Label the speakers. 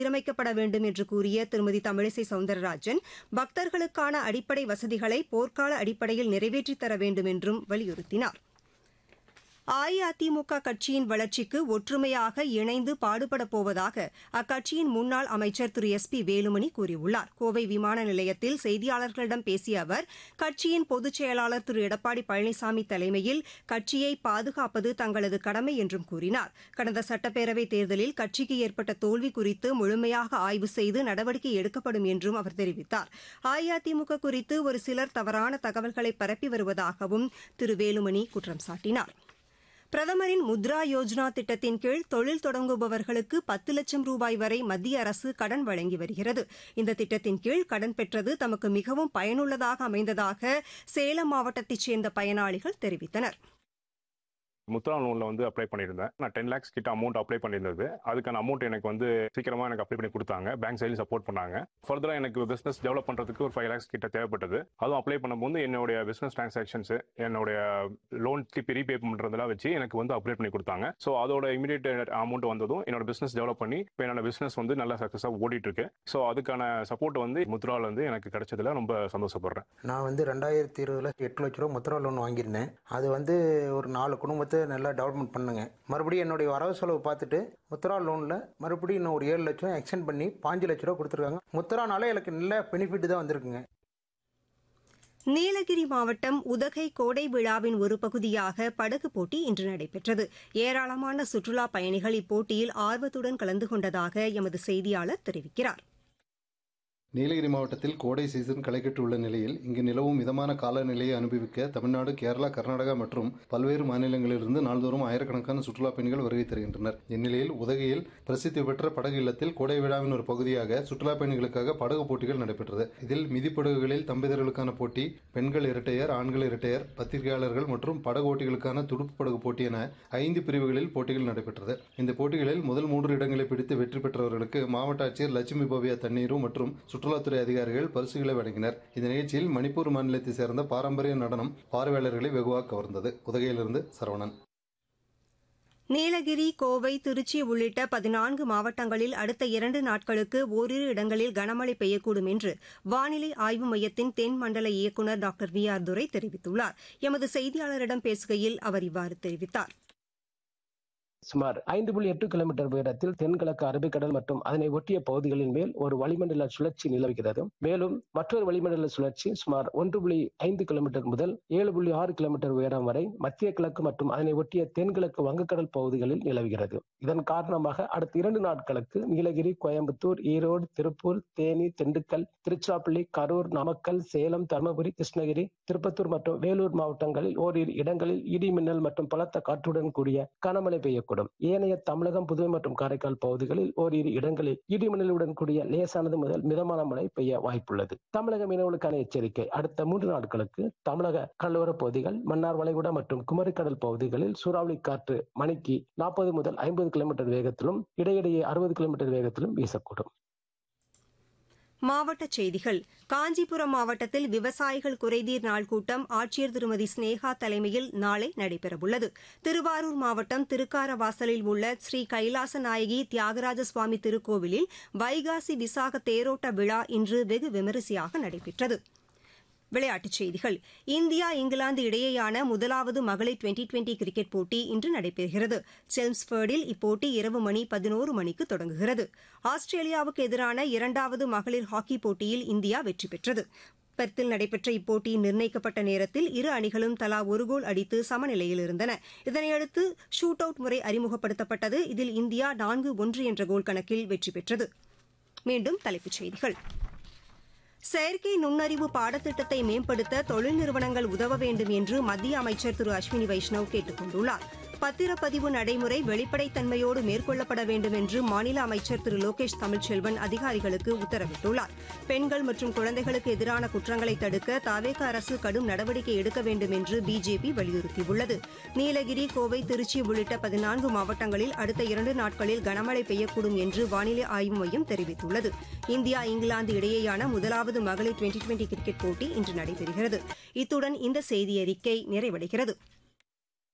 Speaker 1: சீரமைக்கப்பட வேண்டும் என்று கூறிய திருமதி தமிழிசை சவுந்தரராஜன் பக்தர்களுக்கான அடிப்படை வசதிகளை போர்க்கால அடிப்படையில் நிறைவேற்றித் தர வேண்டும் என்றும் வலியுறுத்தினார் அஇஅதிமுக கட்சியின் வளர்ச்சிக்கு ஒற்றுமையாக இணைந்து பாடுபடப் போவதாக அக்கட்சியின் முன்னாள் அமைச்சர் திரு எஸ் பி வேலுமணி கூறியுள்ளார் கோவை விமான நிலையத்தில் செய்தியாளர்களிடம் பேசிய அவர் கட்சியின் பொதுச் செயலாளர் திரு எடப்பாடி பழனிசாமி தலைமையில் கட்சியை பாதுகாப்பது தங்களது கடமை என்றும் கூறினார் கடந்த சட்டப்பேரவைத் தேர்தலில் கட்சிக்கு ஏற்பட்ட தோல்வி குறித்து முழுமையாக ஆய்வு செய்து நடவடிக்கை எடுக்கப்படும் என்றும் அவர் தெரிவித்தார் அஇஅதிமுக குறித்து ஒரு சிலர் தவறான தகவல்களை பரப்பி வருவதாகவும் திரு வேலுமணி குற்றம் சாட்டினார் பிரதமரின் முத்ரா யோஜனா திட்டத்தின் கீழ் தொழில் தொடங்குபவர்களுக்கு பத்து லட்சம் ரூபாய் வரை மத்திய அரசு கடன் வழங்கி வருகிறது இந்த திட்டத்தின் கீழ் கடன் பெற்றது தமக்கு மிகவும் பயனுள்ளதாக அமைந்ததாக சேலம் மாவட்டத்தைச் சேர்ந்த பயனாளிகள் தெரிவித்தனர்
Speaker 2: முத்ரா லோனில் வந்து அப்ளை பண்ணியிருந்தேன் நான் டென் லேக்ஸ் கிட்ட அமௌண்ட் அப்ளை பண்ணியிருந்தது அதுக்கான அமௌண்ட் எனக்கு வந்து சீக்கிரமாக எனக்கு அப்ளை பண்ணி கொடுத்தாங்க பேங்க் சைடில் சப்போர்ட் பண்ணாங்க ஃபர்தராக எனக்கு பிஸ்னஸ் டெவலப் பண்ணுறதுக்கு ஒரு ஃபைவ் லேக்ஸ் கிட்ட தேவைப்பட்டது அதுவும் அப்ளை பண்ணும்போது என்னுடைய பிஸ்னஸ் டிரான்சாக்ஷன்ஸ் என்னுடைய லோன் திருப்பி ரீபே பண்ணுறதெல்லாம் வச்சு எனக்கு வந்து அப்ளை பண்ணி கொடுத்தாங்க ஸோ அதோட இமீடியட் அமௌண்ட் வந்ததும் என்னோட பிஸ்னஸ் டெவலப் பண்ணி இப்போ என்னோட பிஸ்னஸ் வந்து நல்லா சக்ஸஸாக ஓடிட்டு இருக்கு ஸோ அதுக்கான சப்போர்ட் வந்து முத்ரால வந்து எனக்கு கிடைச்சதுல ரொம்ப சந்தோஷப்படுறேன்
Speaker 3: நான் வந்து ரெண்டாயிரத்தி இருபதுல எட்டு லட்ச ரூபா முத்ரா லோன் வாங்கியிருந்தேன் அது வந்து ஒரு நாலு குடும்பத்தை நல்லா டெவலப்மெண்ட் பண்ணுங்க மறுபடியும் என்னுடைய வரவு செலவு பார்த்துட்டு முத்ரா லோனில் மறுபடியும் இன்னும் ஒரு ஏழு லட்சம் எக்ஸ்டெண்ட் பண்ணி பாஞ்சு லட்ச ரூபா கொடுத்துருக்காங்க முத்ரானால எனக்கு நல்ல பெனிஃபிட் தான் வந்திருக்குங்க
Speaker 1: நீலகிரி மாவட்டம் உதகை கோடை விழாவின் ஒரு பகுதியாக படகு போட்டி இன்று நடைபெற்றது ஏராளமான சுற்றுலா பயணிகள் இப்போட்டியில் ஆர்வத்துடன் கலந்து கொண்டதாக எமது செய்தியாளர் தெரிவிக்கிறார்
Speaker 4: நீலகிரி மாவட்டத்தில் கோடை சீசன் களைகட்டுள்ள நிலையில் இங்கு நிலவும் மிதமான காலநிலையை அனுபவிக்க தமிழ்நாடு கேரளா கர்நாடகா மற்றும் பல்வேறு மாநிலங்களிலிருந்து நாள்தோறும் ஆயிரக்கணக்கான சுற்றுலா பயணிகள் வருகை தருகின்றனர் இந்நிலையில் உதகையில் பிரசித்தி பெற்ற படகு இல்லத்தில் கோடை விழாவின் ஒரு பகுதியாக சுற்றுலா பயணிகளுக்காக படகு போட்டிகள் நடைபெற்றது இதில் மிதிப்படகுகளில் தம்பிதர்களுக்கான போட்டி பெண்கள் இரட்டையர் ஆண்கள் இரட்டையர் பத்திரிகையாளர்கள் மற்றும் படகு ஓட்டிகளுக்கான துடுப்பு படகு போட்டி என ஐந்து பிரிவுகளில் போட்டிகள் நடைபெற்றது இந்த போட்டிகளில் முதல் மூன்று இடங்களை பிடித்து வெற்றி பெற்றவர்களுக்கு மாவட்ட ஆட்சியர் லட்சுமி பவ்யா தண்ணீரு மற்றும் சுற்றுலாத்துறை அதிகாரிகள் பரிசுகளை வழங்கினர் இந்த நிகழ்ச்சியில் மணிப்பூர் மாநிலத்தை சேர்ந்த பாரம்பரிய நடனம் பார்வையாளர்களை வெகுவாக கவர்ந்தது உதகையிலிருந்து சரவணன்
Speaker 1: நீலகிரி கோவை திருச்சி உள்ளிட்ட பதினான்கு மாவட்டங்களில் அடுத்த இரண்டு நாட்களுக்கு ஓரிரு இடங்களில் கனமழை பெய்யக்கூடும் என்று வானிலை ஆய்வு மையத்தின் தென் மண்டல இயக்குநர் டாக்டர் வி ஆர் துரை தெரிவித்துள்ளார் எமது செய்தியாளரிடம் பேசுகையில் அவர் இவ்வாறு தெரிவித்தார்
Speaker 5: சுமார் ஐந்து புள்ளி எட்டு கிலோமீட்டர் உயரத்தில் தென்கிழக்கு அரபிக்கடல் மற்றும் அதனை ஒட்டிய பகுதிகளின் மேல் ஒரு வளிமண்டல சுழற்சி நிலவுகிறது மேலும் மற்றொரு வளிமண்டல சுழற்சி சுமார் ஒன்று புள்ளி ஐந்து கிலோமீட்டர் முதல் ஏழு புள்ளி ஆறு கிலோமீட்டர் உயரம் வரை மத்திய கிழக்கு மற்றும் அதனை ஒட்டிய தென்கிழக்கு வங்கக்கடல் பகுதிகளில் நிலவுகிறது இதன் காரணமாக அடுத்த இரண்டு நாட்களுக்கு நீலகிரி கோயம்புத்தூர் ஈரோடு திருப்பூர் தேனி திண்டுக்கல் திருச்சிராப்பள்ளி கரூர் நாமக்கல் சேலம் தருமபுரி கிருஷ்ணகிரி திருப்பத்தூர் மற்றும் வேலூர் மாவட்டங்களில் ஓரிரு இடங்களில் இடி மின்னல் மற்றும் பலத்த காற்றுடன் கூடிய கனமழை பெய்யக்கூடும் ஏனைய தமிழகம் புதுவை மற்றும் காரைக்கால் பகுதிகளில் ஓரிரு இடங்களில் இடி மின்னலுடன் கூடிய லேசானது முதல் மிதமான மழை பெய்ய வாய்ப்புள்ளது தமிழக மீனவர்களுக்கான எச்சரிக்கை அடுத்த மூன்று நாட்களுக்கு தமிழக கடலோர பகுதிகள் மன்னார் வளைகுடா மற்றும் குமரிக்கடல் பகுதிகளில் சூறாவளி காற்று மணிக்கு நாற்பது முதல் ஐம்பது கிலோமீட்டர் வேகத்திலும் இடையிடையே அறுபது கிலோமீட்டர் வேகத்திலும் வீசக்கூடும்
Speaker 1: மாவட்டச் செய்திகள் காஞ்சிபுரம் மாவட்டத்தில் விவசாயிகள் குறைதீர் நாள் கூட்டம் ஆட்சியர் திருமதி ஸ்னேகா தலைமையில் நாளை நடைபெறவுள்ளது திருவாரூர் மாவட்டம் திருக்காரவாசலில் உள்ள ஸ்ரீ கைலாச நாயகி தியாகராஜ சுவாமி திருக்கோவிலில் வைகாசி விசாக தேரோட்ட விழா இன்று வெகு விமரிசையாக நடைபெற்றது விளையாட்டுச் செய்திகள் இந்தியா இங்கிலாந்து இடையேயான முதலாவது மகளிர் டுவெண்டி டுவெண்டி கிரிக்கெட் போட்டி இன்று நடைபெறுகிறது செல்ம்ஸ்பர்டில் இப்போட்டி இரவு மணி பதினோரு மணிக்கு தொடங்குகிறது ஆஸ்திரேலியாவுக்கு எதிரான இரண்டாவது மகளிர் ஹாக்கி போட்டியில் இந்தியா வெற்றி பெற்றது பெர்த்தில் நடைபெற்ற இப்போட்டியின் நிர்ணயிக்கப்பட்ட நேரத்தில் இரு அணிகளும் தலா ஒரு கோல் அடித்து சமநிலையில் இருந்தன இதனையடுத்து ஷூட் அவுட் முறை அறிமுகப்படுத்தப்பட்டது இதில் இந்தியா நான்கு ஒன்று என்ற கோல் கணக்கில் வெற்றி பெற்றது மீண்டும் தலைப்புச் செய்திகள் செயற்கை நுண்ணறிவு பாடத்திட்டத்தை மேம்படுத்த தொழில் நிறுவனங்கள் உதவ வேண்டும் என்று மத்திய அமைச்சர் திரு அஸ்வினி வைஷ்ணவ் கேட்டுக் கொண்டுள்ளார் பத்திரப்பதிவு நடைமுறை வெளிப்படைத்தன்மையோடு மேற்கொள்ளப்பட வேண்டும் என்று மாநில அமைச்சர் திரு லோகேஷ் தமிழ்ச்செல்வன் அதிகாரிகளுக்கு உத்தரவிட்டுள்ளார் பெண்கள் மற்றும் குழந்தைகளுக்கு எதிரான குற்றங்களை தடுக்க தாவேக அரசு கடும் நடவடிக்கை எடுக்க வேண்டும் என்று பிஜேபி வலியுறுத்தியுள்ளது நீலகிரி கோவை திருச்சி உள்ளிட்ட பதினான்கு மாவட்டங்களில் அடுத்த இரண்டு நாட்களில் கனமழை பெய்யக்கூடும் என்று வானிலை ஆய்வு மையம் தெரிவித்துள்ளது இந்தியா இங்கிலாந்து இடையேயான முதலாவது மகளிர் டுவெண்டி டுவெண்டி கிரிக்கெட் போட்டி இன்று நடைபெறுகிறது இத்துடன் இந்த செய்தியறிக்கை நிறைவடைகிறது